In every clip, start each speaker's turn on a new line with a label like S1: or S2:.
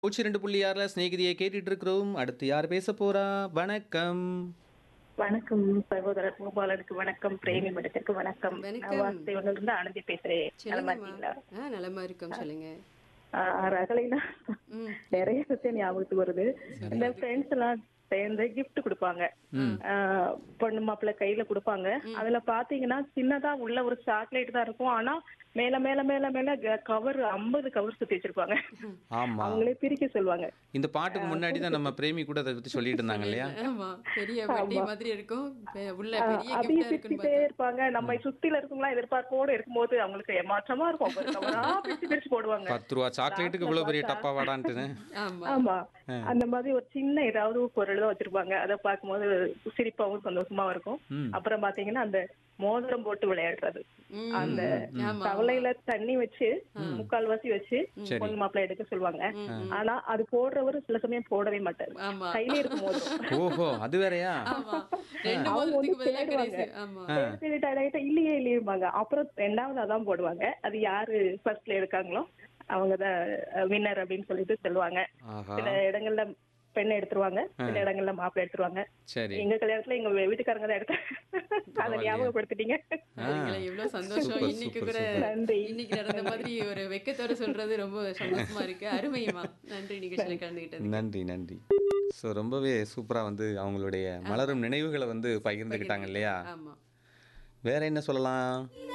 S1: நூற்றி ரெண்டு புள்ளி ஆறுல சிநேகிதியை கேட்டுட்டு இருக்கிறோம் அடுத்து யார் பேச போறா வணக்கம்
S2: வணக்கம் சகோதரர் பூபாலனுக்கு வணக்கம் பிரேமி மடத்திற்கு வணக்கம்
S3: வணக்கம்.
S2: நான் வாசுதேவன்ல இருந்து ஆனந்தி பேசுறேன் நலமா இருக்கீங்களா
S3: சொல்லுங்கம்மா ஆ நலமா இருக்கோம் சொல்லுங்க
S2: ஆஹ் ரகலைனா
S3: ம்
S2: நிறைய விஷயம் ஞாபகத்துக்கு வருது இந்த ஃப்ரெண்ட்ஸ் எல்லாம் சேர்ந்து gift கொடுப்பாங்க ஆஹ் பொண்ணு மாப்பிள்ளை கையில கொடுப்பாங்க அதுல பாத்தீங்கன்னா சின்னதா உள்ள ஒரு சாக்லேட் தான் இருக்கும் ஆனா மேல மேல மேல மேல கவர் ஐம்பது கவர் சுத்தி வச்சிருப்பாங்க
S1: ஆமா
S2: அவங்களே பிரிக்க சொல்லுவாங்க
S1: இந்த பாட்டுக்கு முன்னாடி தான் நம்ம பிரேமி கூட அதை பத்தி சொல்லிட்டு இருந்தாங்க இல்லையா
S3: ஆமா பெரிய வட்டி மாதிரி இருக்கும் பெ- உள்ள பெரிய
S2: அதையும்
S3: கிஃப்டா இருக்குன்னு
S2: பிரிச்சுட்டே இருப்பாங்க நம்ம சுத்தில இருக்கவங்களா எதிர்பார்ப்போட இருக்கும்போது அவங்களுக்கு ஏமாற்றமா இருக்கும் ஒரு கவரா பிரிச்சு பிரிச்சு போடுவாங்க
S1: பத்து ரூபா சாக்லேட்டுக்கு இவ்வளவு பெரிய டப்பா வாடான்ட்டுன்னு
S3: பார்த்தா. ஆமா
S2: ஆமா அந்த மாதிரி ஒரு சின்ன ஏதாவது ஒரு பொருள் தான் வச்சிருப்பாங்க அதை பார்க்கும்போது சிரிப்பாவும் சந்தோஷமாவும் இருக்கும்
S1: ம்.
S2: அப்புறம் பாத்தீங்கன்னா அந்த மோதிரம் போட்டு விளையாடுறது
S3: ம்.
S2: அந்த
S3: ஆமா
S2: தவளையில தண்ணி வச்சு முக்கால்வாசி வச்சு
S1: சரி.
S2: பொண்ணு மாப்பிள்ளை எடுக்க சொல்லுவாங்க ஆனா அது போடுறவரு சில சமயம் போடவே மாட்டாரு
S3: ஆமா
S2: கையில இருக்கும் மோதிரம்
S1: ஓஹோ அது வேறயா
S3: ஆமா ரெண்டு
S2: அவங்க
S3: மோதிரத்துக்கு
S2: வந்து
S3: பதிலா
S2: தேடுவாங்க.
S3: கிடையாது ஆமா
S2: சரி, சரி, டயர்டாயிட்டா, இல்லையே இல்லையேம்பாங்க அப்புறம் ரெண்டாவது அதான் போடுவாங்க அது யாரு ஃபர்ஸ்ட்ல எடுக்காங்களோ அவங்கதான் வின்னர் அப்படின்னு சொல்லிட்டு சொல்லுவாங்க
S1: ஆஹா
S2: சில இடங்கள்ல பெண்ணை எடுத்துருவாங்க சில இடங்கள்ல மாப்பிள்ளை எடுத்துருவாங்க
S1: சரி
S2: எங்க கல்யாணத்துல எங்க வீட்டுக்காரங்க தான் எடுத்தாங்க அதை ஞாபகப்படுத்திட்டீங்க
S3: பாருங்களே, எவ்வளவு சந்தோஷம்
S1: சூப்பர்,
S3: இன்னைக்கு
S1: சூப்பர்,
S3: கூட
S1: சூப்பர்.
S2: நன்றி
S3: இன்னைக்கு நடந்த மாதிரி ஒரு வெக்கத்தோட சொல்றது ரொம்ப சந்தோஷமா இருக்கு அருமையுமா நன்றி நிகழ்ச்சியில கலந்துகிட்டது
S1: நன்றி நன்றி ஸோ ரொம்பவே சூப்பரா வந்து அவங்களுடைய மலரும் நினைவுகளை வந்து பகிர்ந்துக்கிட்டாங்க இல்லையா
S3: ஆமா
S1: வேற என்ன சொல்லலாம்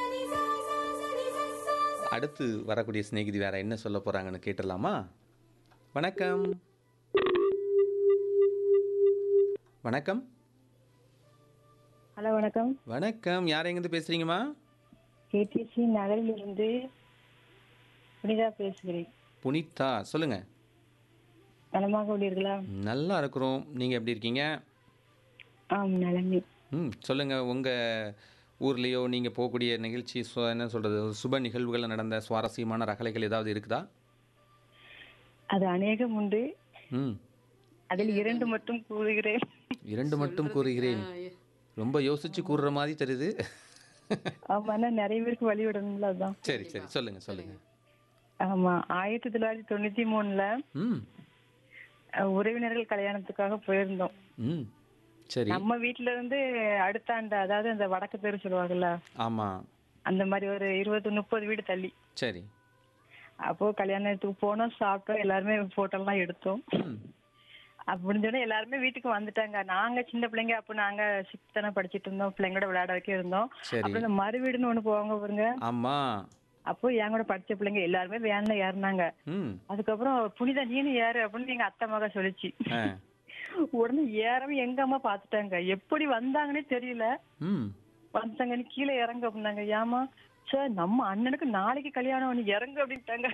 S1: அடுத்து வரக்கூடிய சிநேகிதி வேற என்ன சொல்ல போறாங்கன்னு கேட்டுடலாமா வணக்கம் வணக்கம்
S2: ஹலோ வணக்கம்
S1: வணக்கம் யார் எங்கேருந்து பேசுறீங்கம்மா
S2: கேடிசி நகரில் இருந்து புனிதா பேசுகிறேன்
S1: புனிதா சொல்லுங்க
S2: நலமாக உள்ளீர்களா
S1: நல்லா இருக்கிறோம் நீங்க எப்படி இருக்கீங்க
S2: ஆம் நலமே
S1: ம் சொல்லுங்க உங்க ஊர்லேயோ நீங்க போகக்கூடிய நிகழ்ச்சி சு- என்ன சொல்றது ஒரு சுப நிகழ்வுகள் நடந்த சுவாரஸ்யமான ரகலைகள் ஏதாவது இருக்குதா
S2: அது அநேகம் உண்டு
S1: ம்
S2: அதில் இரண்டு மட்டும் கூறுகிறேன்
S1: இரண்டு மட்டும் கூறுகிறேன்
S3: ஆ, எ-
S1: ரொம்ப யோசிச்சு கூறுற மாதிரி தெரியுது
S2: ஆமா ஆனா நிறைய பேருக்கு வழி விடணும்ல அதான்
S1: சரி சரி சொல்லுங்க சொல்லுங்க
S2: ஆமா ஆயிரத்தி தொள்ளாயிரத்தி தொண்ணூத்தி மூணுல
S1: ம்
S2: அஹ், உறவினர்கள் கல்யாணத்துக்காக போயிருந்தோம்
S1: ம் சரி
S2: நம்ம வீட்ல இருந்து அடுத்த ஆண்டு அதாவது அந்த வடக்கு தெரு சொல்லுவாங்கல்ல
S1: ஆமா
S2: அந்த மாதிரி ஒரு இருபது முப்பது வீடு தள்ளி
S1: சரி
S2: அப்போ கல்யாணத்துக்கு போனோம் சாப்பிட்டோம் எல்லாருமே போட்டோ எல்லாம் எடுத்தோம்
S1: ம்
S2: அப்ப முடிஞ்சோடனே எல்லாருமே வீட்டுக்கு வந்துட்டாங்க நாங்க சின்ன பிள்ளைங்க அப்ப நாங்க சிக்ஸ்த் தானே படிச்சிட்டு இருந்தோம் பிள்ளைங்களோட விளையாட வைக்க இருந்தோம்
S1: சரி
S2: அப்புறம் இந்த மறு வீடுன்னு ஒண்ணு போவாங்க பாருங்க
S1: ஆமா
S2: அப்போ என் கூட படிச்ச பிள்ளைங்க எல்லாருமே வேன்ல ஏறினாங்க
S1: ம்
S2: அதுக்கப்புறம் புனிதா நீனு ஏறு அப்படின்னு எங்க அத்தை மக சொல்லிச்சு
S1: ஆ
S2: உடனே ஏறவும் எங்க அம்மா பாத்துட்டாங்க எப்படி வந்தாங்கன்னே தெரியல
S1: ம்
S2: வந்தாங்கன்னு கீழே இறங்க அப்படின்னாங்க ஏமா சார் நம்ம அண்ணனுக்கு நாளைக்கு கல்யாணம் நீ இறங்கு அப்படின்ட்டாங்க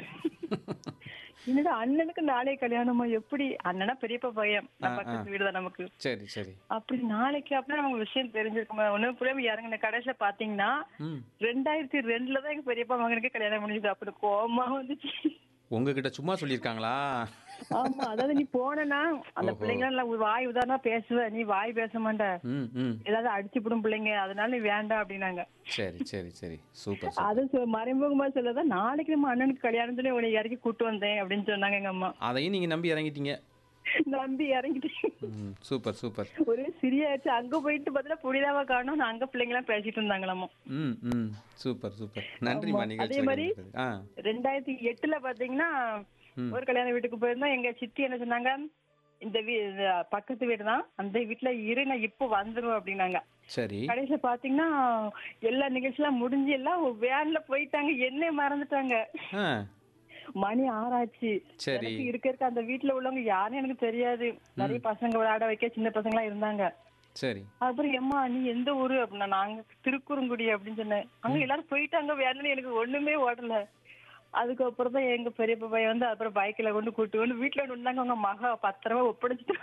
S2: என்னடா அண்ணனுக்கு நாளைக்கு கல்யாணமா எப்படி அண்ணனா பெரியப்பா பையன் நம்ம பக்கத்து வீடுதான் நமக்கு
S1: சரி சரி
S2: அப்படி நாளைக்கு அப்படின்னா நமக்கு விஷயம் தெரிஞ்சிருக்குமா ஒண்ணும் புரியாம இறங்கின கடைசியில பாத்தீங்கன்னா
S1: ம்
S2: ரெண்டாயிரத்தி ரெண்டுல தான் எங்க பெரியப்பா மகனுக்கு கல்யாணம் முடிஞ்சது அப்படி கோவமா வந்துச்சு
S1: உங்ககிட்ட சும்மா சொல்லியிருக்காங்களா
S2: ஆமா அதாவது நீ போனனா அந்த
S1: ஓஹோ.
S2: பிள்ளைங்க எல்லாம் வாய் உதாரணமா பேசுவ நீ வாய் பேச மாட்ட
S1: ம் ம்
S2: ஏதாவது அடிச்சு விடும் பிள்ளைங்க அதனால நீ வேண்டாம் அப்படின்னாங்க
S1: சரி சரி சரி சூப்பர் சூப்பர்
S2: அது சொ- மறைமுகமா சொல்லதான் நாளைக்கு நம்ம அண்ணனுக்கு கல்யாணம் சொல்லி உன்னை இறக்கி கூட்டு வந்தேன் அப்படின்னு சொன்னாங்க எங்க அம்மா
S1: அதையும் நீங்க நம்பி இறங்கிட்டீங்க
S2: நம்பி இறங்கிட்டேன்
S1: ம் சூப்பர் சூப்பர்
S2: ஒரே சிரியாச்சு அங்க போயிட்டு பார்த்தா புனிதாவா காணும் நான் அங்க பிள்ளைங்க எல்லாம் பேசிட்டு இருந்தாங்களாமா
S1: ம் ம் சூப்பர் சூப்பர் நன்றிம்மா
S2: ஆமா.
S1: நிகழ்ச்சி
S2: அதே மாதிரி-
S1: ஆ
S2: ரெண்டாயிரத்தி எட்டுல பாத்தீங்கன்னா ஒரு கல்யாண வீட்டுக்கு போயிருந்தோம் எங்க சித்தி என்ன சொன்னாங்க இந்த வீ இந்த பக்கத்து வீடு தான் அந்த வீட்டுல இரு நான் இப்போ வந்துரும் அப்படின்னாங்க
S1: சரி
S2: கடைசியில பாத்தீங்கன்னா எல்லா நிகழ்ச்சியெல்லாம் முடிஞ்சு எல்லாம் வேன்ல போயிட்டாங்க என்ன மறந்துட்டாங்க
S1: ஆ
S2: மணி ஆறாச்சு
S1: சரி
S2: எனக்கு இருக்க இருக்க அந்த வீட்டுல உள்ளவங்க யாருன்னு எனக்கு தெரியாது நிறைய பசங்க விளையாட வைக்க சின்ன பசங்க எல்லாம் இருந்தாங்க
S1: சரி
S2: அப்புறம் எம்மா நீ எந்த ஊரு அப்படின்னா நாங்க திருக்குறுங்குடி அப்படின்னு சொன்னேன் அங்க எல்லாரும் போயிட்டாங்க வேணும்னு எனக்கு ஒண்ணுமே ஓடல அதுக்கப்புறம் தான் எங்க பெரியப்பா பையன் வந்து அப்புறம் பைக்ல கொண்டு கூட்டு வந்து வீட்டுல கொண்டு வந்தாங்க அவங்க மகா பத்திரமா ஒப்படைச்சிட்டு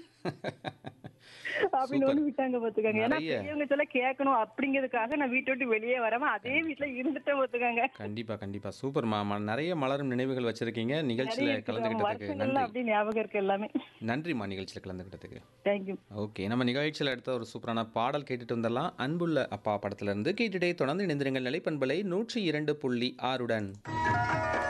S2: அப்படின்னு ஒண்ணு விட்டாங்க பாத்துக்காங்க ஏன்னா
S1: நிறைய.
S2: பெரியவங்க சொல்ல கேட்கணும் அப்படிங்கிறதுக்காக நான் வீட்டை விட்டு வெளியே வராம அதே வீட்டுல இருந்துட்டேன் பாத்துக்காங்க
S1: கண்டிப்பா கண்டிப்பா சூப்பர்மா ம- நிறைய மலரும் நினைவுகள் வச்சிருக்கீங்க நிகழ்ச்சியில
S2: நிறைய இருக்கு.
S1: கலந்துக்கிட்டதுக்கு
S2: வருஷங்கள்லாம்
S1: நன்றி
S2: அப்படியே ஞாபகம் இருக்கு எல்லாமே
S1: நன்றிம்மா நிகழ்ச்சியில கலந்துக்கிட்டதுக்கு
S2: தேங்க்யூ
S1: ஓகே நம்ம நிகழ்ச்சியில் அடுத்த ஒரு சூப்பரான பாடல் கேட்டுட்டு வந்துடலாம் அன்புள்ள அப்பா படத்துல இருந்து கேட்டுட்டே தொடர்ந்து இணைந்திருங்கள் நிலைப்பண்பலை நூற்றி இரண்டு புள்ளி ஆறுடன்